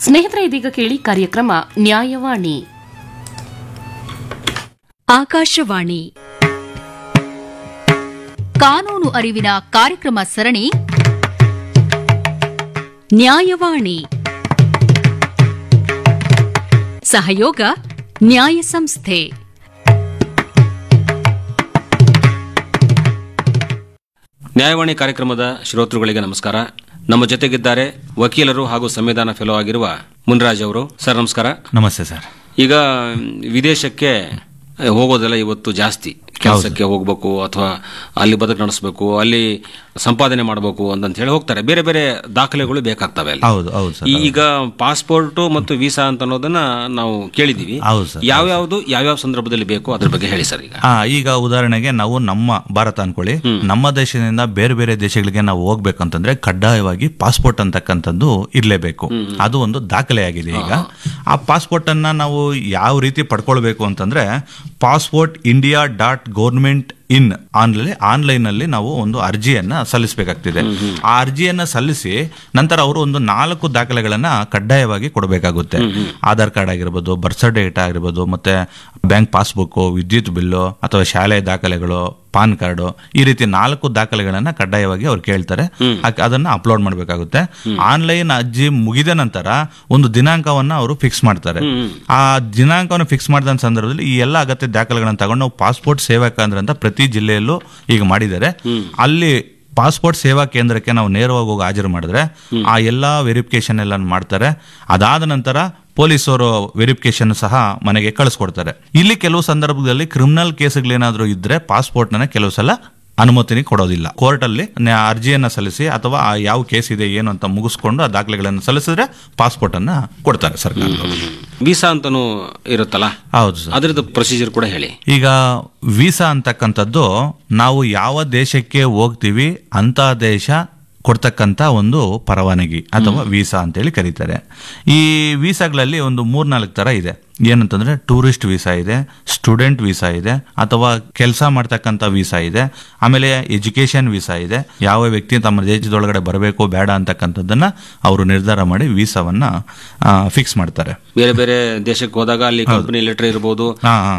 ಸ್ನೇಹಿತರೆ ಇದೀಗ ಕೇಳಿ ಕಾರ್ಯಕ್ರಮ ನ್ಯಾಯವಾಣಿ ಆಕಾಶವಾಣಿ ಕಾನೂನು ಅರಿವಿನ ಕಾರ್ಯಕ್ರಮ ಸರಣಿ ನ್ಯಾಯವಾಣಿ ಸಹಯೋಗ ನ್ಯಾಯ ಸಂಸ್ಥೆ ನ್ಯಾಯವಾಣಿ ಕಾರ್ಯಕ್ರಮದ ಶ್ರೋತೃಗಳಿಗೆ ನಮಸ್ಕಾರ ನಮ್ಮ ಜೊತೆಗಿದ್ದಾರೆ ವಕೀಲರು ಹಾಗೂ ಸಂವಿಧಾನ ಫೆಲೋ ಆಗಿರುವ ಮುನ್ರಾಜ್ ಅವರು ಸರ್ ನಮಸ್ಕಾರ ನಮಸ್ತೆ ಸರ್ ಈಗ ವಿದೇಶಕ್ಕೆ ಹೋಗೋದೆಲ್ಲ ಇವತ್ತು ಜಾಸ್ತಿ ಕೆಲಸಕ್ಕೆ ಹೋಗ್ಬೇಕು ಅಥವಾ ಅಲ್ಲಿ ಬದುಕು ನಡೆಸಬೇಕು ಅಲ್ಲಿ ಸಂಪಾದನೆ ಮಾಡಬೇಕು ಅಂತ ಹೇಳಿ ಹೋಗ್ತಾರೆ ಬೇರೆ ಬೇರೆ ದಾಖಲೆಗಳು ಬೇಕಾಗ್ತವೆ ಅಲ್ಲಿ ಹೌದು ಹೌದು ಸರ್ ಈಗ ಪಾಸ್ಪೋರ್ಟ್ ಮತ್ತು ವೀಸಾ ಅಂತ ಅನ್ನೋದನ್ನ ನಾವು ಕೇಳಿದೀವಿ ಹೌದು ಸರ್ ಯಾವ್ಯಾವ್ದು ಯಾವ್ಯಾವ ಸಂದರ್ಭದಲ್ಲಿ ಬೇಕು ಅದ್ರ ಬಗ್ಗೆ ಹೇಳಿ ಸರ್ ಈಗ ಆ, ಈಗ ಉದಾಹರಣೆಗೆ ನಾವು ನಮ್ಮ ಭಾರತ ಅನ್ಕೊಳ್ಳಿ ನಮ್ಮ ದೇಶದಿಂದ ಬೇರೆ ಬೇರೆ ದೇಶಗಳಿಗೆ ನಾವು ಹೋಗ್ಬೇಕಂತಂದ್ರೆ ಕಡ್ಡಾಯವಾಗಿ ಪಾಸ್ಪೋರ್ಟ್ ಅಂತಕ್ಕಂಥದ್ದು ಇರಲೇಬೇಕು ಅದು ಒಂದು ದಾಖಲೆಯಾಗಿದೆ ಈಗ ಆ ಪಾಸ್ಪೋರ್ಟ್ ಅನ್ನ ನಾವು ಯಾವ ರೀತಿ ಪಡ್ಕೊಳ್ಬೇಕು ಅಂತಂದ್ರೆ passport India dot government in online online ಅಲ್ಲಿ ನಾವು ಒಂದು ಅರ್ಜಿಯನ್ನ ಸಲ್ಲಿಸಬೇಕಾಗ್ತಿದೆ ಆ ಅರ್ಜಿಯನ್ನ ಸಲ್ಲಿಸಿ ನಂತರ ಅವರು ಒಂದು ನಾಲ್ಕು ದಾಖಲೆಗಳನ್ನ ಕಡ್ಡಾಯವಾಗಿ ಕೊಡಬೇಕಾಗುತ್ತೆ ಆಧಾರ್ ಕಾರ್ಡ್ ಆಗಿರ್ಬೋದು ಬರ್ತ್ ಸರ್ಟಿಫಿಕೇಟ್ ಆಗಿರ್ಬೋದು ಮತ್ತೆ ಬ್ಯಾಂಕ್ ಪಾಸ್ಬುಕ್ ವಿದ್ಯುತ್ ಬಿಲ್ಲು ಅಥವಾ ಶಾಲೆ ದಾಖಲೆಗಳು ಪಾನ್ ಕಾರ್ಡು ಈ ರೀತಿ ನಾಲ್ಕು ದಾಖಲೆಗಳನ್ನ ಕಡ್ಡಾಯವಾಗಿ ಅವ್ರು ಕೇಳ್ತಾರೆ ಅಕ್- ಅದನ್ನ ಅಪ್ಲೋಡ್ ಮಾಡಬೇಕಾಗುತ್ತೆ ಆನ್ಲೈನ್ ಅರ್ಜಿ ಮುಗಿದ ನಂತರ ಒಂದು ದಿನಾಂಕವನ್ನ ಅವರು ಫಿಕ್ಸ್ ಮಾಡ್ತಾರೆ ಆ ದಿನಾಂಕವನ್ನು ಫಿಕ್ಸ್ ಮಾಡಿದ ಸಂದರ್ಭದಲ್ಲಿ ಈ ಎಲ್ಲ ಅಗತ್ಯ ದಾಖಲೆಗಳನ್ನ ತಗೊಂಡು ನಾವು ಪಾಸ್ಪೋರ್ಟ್ ಸೇವಾ ಕೇಂದ್ರ ಅಂತ ಪ್ರತಿ ಜಿಲ್ಲೆಯಲ್ಲೂ ಈಗ ಮಾಡಿದ್ದಾರೆ ಅಲ್ಲಿ ಪಾಸ್ಪೋರ್ಟ್ ಸೇವಾ ಕೇಂದ್ರಕ್ಕೆ ನಾವು ನೇರವಾಗಿ ಹೋಗಿ ಹಾಜರು ಮಾಡಿದ್ರೆ ಆ ಎಲ್ಲಾ ವೆರಿಫಿಕೇಶನ್ ಎಲ್ಲ ಮಾಡ್ತಾರೆ ಅದಾದ ನಂತರ ಪೊಲೀಸರು ವೆರಿಫಿಕೇಶನ್ ಸಹ ಮನೆಗೆ ಕಳಿಸ್ಕೊಡ್ತಾರೆ ಇಲ್ಲಿ ಕೆಲವು ಸಂದರ್ಭದಲ್ಲಿ ಕ್ರಿಮಿನಲ್ ಕೇಸ್ಗಳೇನಾದ್ರೂ ಇದ್ರೆ ಪಾಸ್ಪೋರ್ಟ್ ನ ಕೆಲವು ಸಲ ಅನುಮತಿನಿ ಕೊಡೋದಿಲ್ಲ ಕೋರ್ಟ್ ಅಲ್ಲಿ ನ್ಯಾ- ಅರ್ಜಿಯನ್ನ ಸಲ್ಲಿಸಿ ಅಥವಾ ಆ ಯಾವ ಕೇಸ್ ಇದೆ ಏನು ಅಂತ ಮುಗಿಸ್ಕೊಂಡು ಆ ದಾಖಲೆಗಳನ್ನು ಸಲ್ಲಿಸಿದ್ರೆ ಪಾಸ್ಪೋರ್ಟ್ ಅನ್ನ ಕೊಡ್ತಾರೆ ಸರ್ಕಾರದವರು ವೀಸಾ ಅಂತಾನು ಇರುತ್ತಲ್ಲ ಹೌದು ಸರ್ ಅದ್ರದ್ದು ಪ್ರೊಸೀಜರ್ ಕೂಡ ಹೇಳಿ ಈಗ ವೀಸಾ ಅಂತಕ್ಕಂಥದ್ದು ನಾವು ಯಾವ ದೇಶಕ್ಕೆ ಹೋಗ್ತೀವಿ ಅಂತ ದೇಶ ಕೊಡ್ತಕ್ಕಂಥ ಒಂದು ಪರವಾನಗಿ ಅಥವಾ ವೀಸಾ ಅಂತೇಳಿ ಕರೀತಾರೆ ಈ ವೀಸಾಗಳಲ್ಲಿ ಒಂದು ಮೂರ್ನಾಲ್ಕು ಥರ ಇದೆ ಏನಂತಂದ್ರೆ ಟೂರಿಸ್ಟ್ ವೀಸಾ ಇದೆ ಸ್ಟೂಡೆಂಟ್ ವೀಸಾ ಇದೆ ಅಥವಾ ಕೆಲಸ ಮಾಡ್ತಕ್ಕಂಥ ವೀಸಾ ಇದೆ ಆಮೇಲೆ ಎಜುಕೇಶನ್ ವೀಸಾ ಇದೆ ಯಾವ ವ್ಯಕ್ತಿ ತಮ್ಮ ದೇಶದೊಳಗಡೆ ಬರಬೇಕು ಬೇಡ ಅಂತಕ್ಕಂಥದ್ದನ್ನ ಅವರು ನಿರ್ಧಾರ ಮಾಡಿ ವೀಸಾವನ್ನ ಫಿಕ್ಸ್ ಮಾಡ್ತಾರೆ ಬೇರೆ ಬೇರೆ ದೇಶಕ್ಕೆ ಹೋದಾಗ ಅಲ್ಲಿ ಕಂಪನಿ ಲೆಟರ್ ಇರ್ಬೋದು ಹಾ ಹಾ